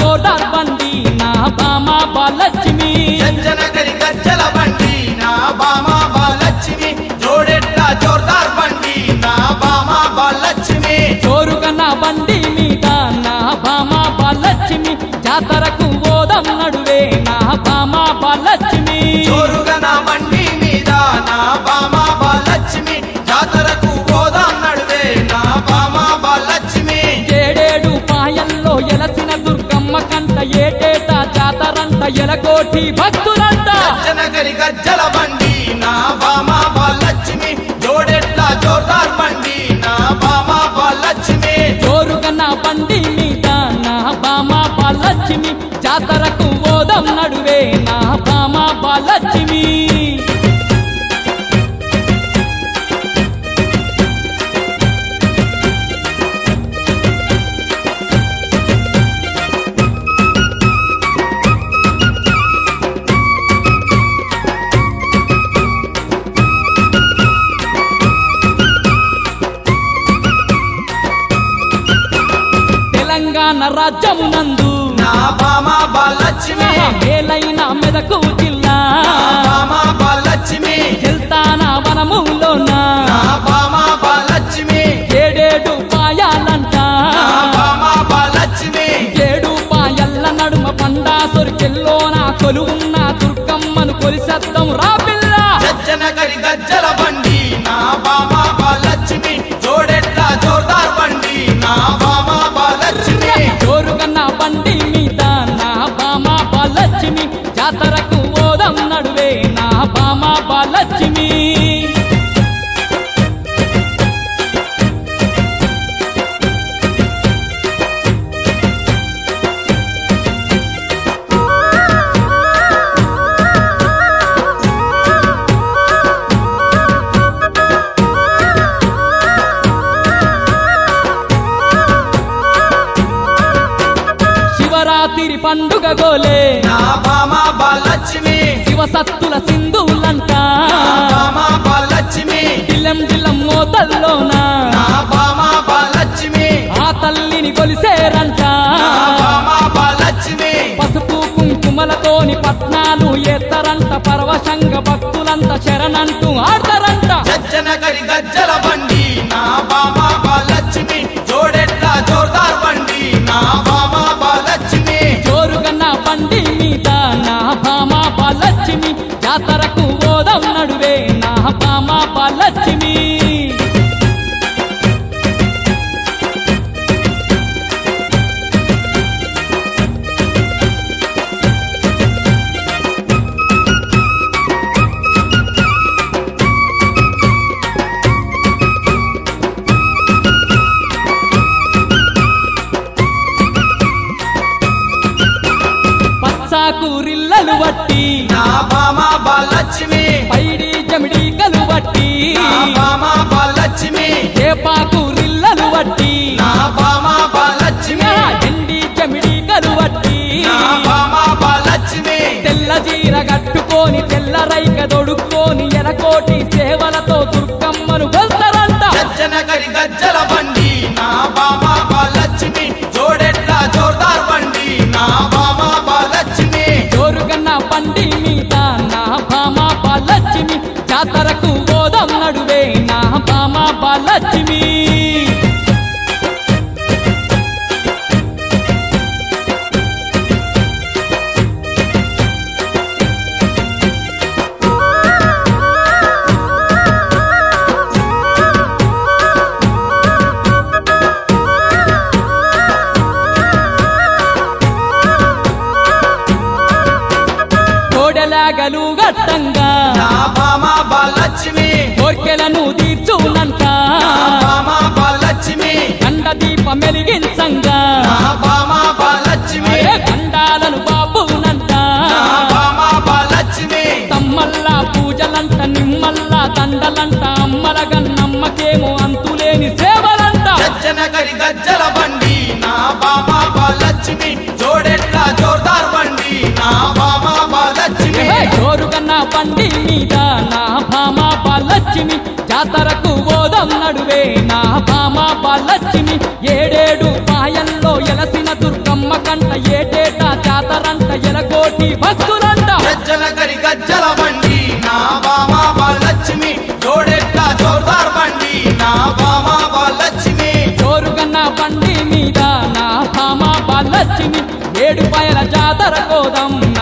జోడార్ బండి నా బామ బాలక్ష్మి జంజనగరి గజ్జల బండి నా బామ బాలక్ష్మి జోడెట్ల జోర్దార్ బండి నా బామ బాలక్ష్మి జోరుగా నా బండి మీద నా బామ బాలక్ష్మి జాతరకు ఓదం నడువే నా బామ బాలక్ష్మి జోరుగా నా బండి మీద నా బామ బాలక్ష్మి జాతరకు పోదాం నడువే నా బామ బాలక్ష్మి ఏడేడు పాయల్లో ఎలసిన దుర్గమ్మ కంట ఏటేటా జాతరంట ఎలకోటి భక్తులంట జనగరి గజ్జల బండి నా బామ బాలక్ష్మి జోడెట్ల జోర్దార్ బండి నా బామ బాలక్ష్మి జోరుగా నా బండి మీద నా బామ బాలక్ష్మి జాతరకు ఓదం నడువే నా బామ బాలక్ష్మి తెలంగాణ రాజ్యమునందు నా బామ బాలక్ష్మి మేలైన మెదకు జిల్లా నా బామ బాలక్ష్మి వెళ్తాన వనములోన నా బామ బాలక్ష్మి ఏడేడు పాయాలంట నా బామ బాలక్ష్మి ఏడు పాయల్ల నడుమ పండా సొరికెల్లోన కొలువున్న దుర్గమ్మను కొలిసత్తం రా పిల్ల జనగరి గజ్జల బండి నా బామ బాలక్ష్మి జోడెట్ల జోర్దార్ బండి నా బామ బాలక్ష్మి జోరుగా నా బండి మీద నా బామ బాలక్ష్మి జాతరకు ఓదం నడువే నా బామ బాలక్ష్మి శివరాత్రి పండుగ గోలే నా బామ బాలక్ష్మి శివసత్తుల సింధువులంట నా బామ బాలక్ష్మి జిల్లం జిల్లం మోతల్లోన నా బామ బాలక్ష్మి ఆ తల్లిని కొలిసేరంట నా బామ బాలక్ష్మి పసుపు కుంకుమలతోని పట్నాలు ఎత్తరంట పరవశంగ భక్తులంత శరణంటూ ఆడతారంట జనగరి గజ్జల బండి నా బామ బాలక్ష్మి జోడెట్ల జోర్దార్ బండి నా బామ బాలక్ష్మి జోరుగా నా బండి మీద నా భామ బాలక్ష్మి జాతరకు ఓదం నడువే నా భామ బాలక్ష్మి పచ్చాకూరిల్లలు వట్టి నా బామ బాలక్ష్మి పైడి జమిడీకలు వట్టి నా బామ బాలక్ష్మి ఏపాకూరిల్లలు వట్టి నా బామ బాలక్ష్మి ఎండి జమిడీకలు వట్టి నా బామ బాలక్ష్మి తెల్ల జీర కట్టుకొని తెల్ల రైక దొడుక్కొని ఎలకోటి సేవలతో దుర్గమ్మను గొల్తరంట జనగరి గజ్జల బండి నా బామ బాలక్ష్మి జోడెట్ల జోర్దార్ బండి నా బామ బాలక్ష్మి జోరుగా నా బండి మీద నా భామ బాలక్ష్మి జాతరకు ఓదం నడువే నా భామ బాలక్ష్మి కోడలాగలు గట్టంగా నా బామ బాలక్ష్మి కోర్కెలను తీర్చునంట నా బామ బాలక్ష్మి గండ దీపం వెలిగించంగా నా బామ బాలక్ష్మి ఏ గండాలను బాబునంట నా బామ బాలక్ష్మి తమ్మల్లా పూజలంట నిమ్మల్లా దండలంట అమ్మల గన్నమ్మకేమో అంతులేని సేవలంట జనగరి గజ్జల బండి నా బామ బాలక్ష్మి జోడెట్ల జోర్దార్ బండి నా బామ బాలక్ష్మి ఏ జోరుగా నా బండి మీద నా భామ బాలక్ష్మి జాతరకు ఓదం నడువే నా భామ బాలక్ష్మి ఏడేడు పాయల్లో ఎలసిన దుర్గమ్మ కంట జరుగునంట ఏటేటా జాతరంట ఎలకోటి భక్తులంట గజ్జల కరి గజ్జల బండి నా బామా బాలక్ష్మి జోడెట్ల జోర్దార్ బండి నా బామా బాలక్ష్మి జోరుగన్న బండి మీద నా భామ బాలక్ష్మి ఏడు పాయల జాతర కోదం